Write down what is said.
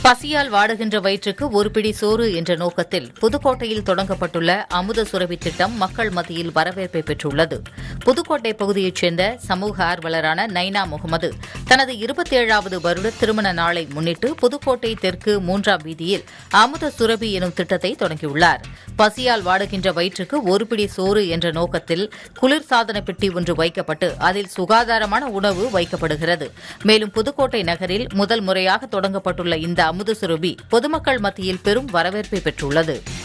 பசியால் வாடுகின்ற வயிற்றுக்கு ஒரு பிடி சோறு என்ற நோக்கத்தில் புதுக்கோட்டையில் தொடங்கப்பட்டுள்ள அமுத சுரபி திட்டம் மக்கள் மத்தியில் வரவேற்பை பெற்றுள்ளது புதுக்கோட்டை பகுதியைச் சேர்ந்த சமூக ஆர்வலரான நைனா முகமது தனது இருபத்தேழாவது வருட திருமண நாளை முன்னிட்டு புதுக்கோட்டை தெற்கு மூன்றாம் வீதியில் அமுத சுரபி எனும் திட்டத்தை தொடங்கியுள்ளார் பசியால் வாடுகின்ற வயிற்றுக்கு ஒரு பிடி சோறு என்ற நோக்கத்தில் குளிர்சாதன பெட்டி ஒன்று வைக்கப்பட்டு அதில் சுகாதாரமான உணவு வைக்கப்படுகிறது மேலும் புதுக்கோட்டை நகரில் முதல் முறையாக தொடங்கப்பட்டுள்ள இந்த அமுத சுரபி பொதுமக்கள் மத்தியில் பெரும் வரவேற்பை பெற்றுள்ளது